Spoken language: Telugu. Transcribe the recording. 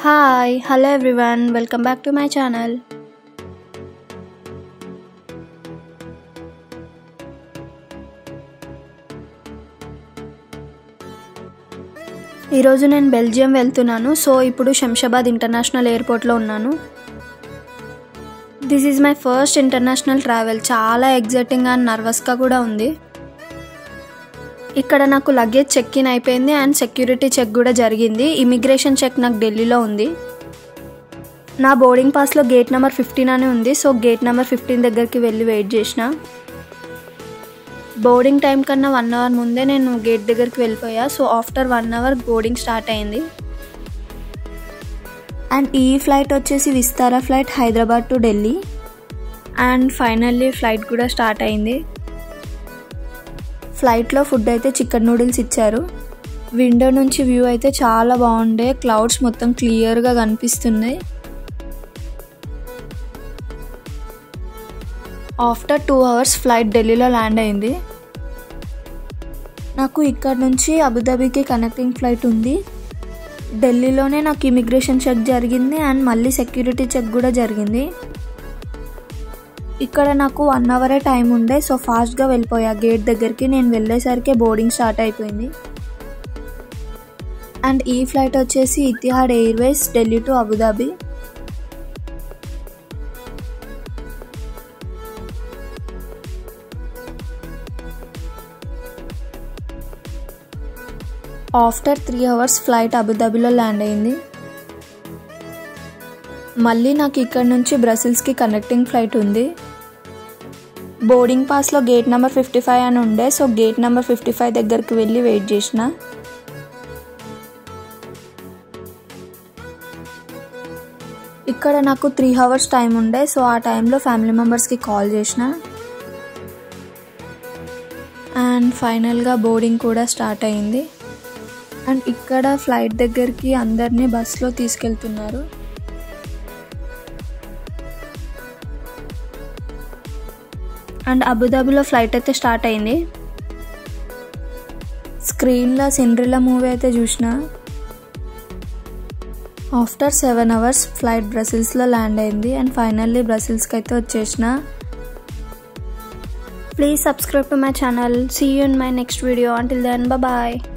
hi hello everyone welcome back to my channel ఈరోజు నేను బెల్జియం వెళ్తున్నాను సో ఇప్పుడు శంషాబాద్ ఇంటర్నేషనల్ ఎయిర్పోర్ట్లో ఉన్నాను this is my first international travel చాలా ఎగ్జైటింగ్ అండ్ నర్వస్గా కూడా ఉంది ఇక్కడ నాకు లగేజ్ చెక్ ఇన్ అయిపోయింది అండ్ సెక్యూరిటీ చెక్ కూడా జరిగింది ఇమిగ్రేషన్ చెక్ నాకు ఢిల్లీలో ఉంది నా బోర్డింగ్ పాస్లో గేట్ నెంబర్ ఫిఫ్టీన్ అని ఉంది సో గేట్ నెంబర్ ఫిఫ్టీన్ దగ్గరికి వెళ్ళి వెయిట్ చేసిన బోర్డింగ్ టైం కన్నా వన్ అవర్ ముందే నేను గేట్ దగ్గరికి వెళ్ళిపోయా so after one hour boarding start అయింది అండ్ ఈ ఫ్లైట్ వచ్చేసి Vistara flight Hyderabad to Delhi and finally flight కూడా స్టార్ట్ అయింది ఫ్లైట్లో ఫుడ్ అయితే చికెన్ నూడిల్స్ ఇచ్చారు విండో నుంచి వ్యూ అయితే చాలా బాగుండే క్లౌడ్స్ మొత్తం క్లియర్గా కనిపిస్తున్నాయి ఆఫ్టర్ టూ అవర్స్ ఫ్లైట్ ఢిల్లీలో ల్యాండ్ అయింది నాకు ఇక్కడ నుంచి అబుదాబీకి కనెక్టింగ్ ఫ్లైట్ ఉంది ఢిల్లీలోనే నాకు ఇమిగ్రేషన్ చెక్ జరిగింది అండ్ మళ్ళీ సెక్యూరిటీ చెక్ కూడా జరిగింది ఇక్కడ నాకు వన్ అవరే టైం ఉండే సో ఫాస్ట్గా వెళ్ళిపోయా గేట్ దగ్గరికి నేను వెళ్ళేసరికి బోర్డింగ్ స్టార్ట్ అయిపోయింది అండ్ ఈ ఫ్లైట్ వచ్చేసి Etihad Airways Delhi to Abu Dhabi after three hours flight అబుదాబీలో ల్యాండ్ అయింది మళ్ళీ నాకు ఇక్కడ నుంచి బ్రసిల్స్కి కనెక్టింగ్ ఫ్లైట్ ఉంది బోర్డింగ్ పాస్లో గేట్ నెంబర్ ఫిఫ్టీ ఫైవ్ అని ఉండే so gate number fifty five దగ్గరికి వెళ్ళి వెయిట్ చేసిన ఇక్కడ నాకు త్రీ అవర్స్ టైం ఉండే సో ఆ టైంలో ఫ్యామిలీ మెంబర్స్కి కాల్ చేసిన అండ్ ఫైనల్గా బోర్డింగ్ కూడా స్టార్ట్ అయింది అండ్ ఇక్కడ ఫ్లైట్ దగ్గరికి అందరినీ బస్లో తీసుకెళ్తున్నారు అండ్ అబుదాబిలో ఫ్లైట్ అయితే స్టార్ట్ అయింది స్క్రీన్లో సిండ్రిలా మూవీ అయితే చూసిన ఆఫ్టర్ సెవెన్ అవర్స్ ఫ్లైట్ బ్రసిల్స్లో ల్యాండ్ అయింది అండ్ ఫైనల్లీ బ్రసిల్స్కి అయితే వచ్చేసిన please subscribe to my channel see you in my next video until then bye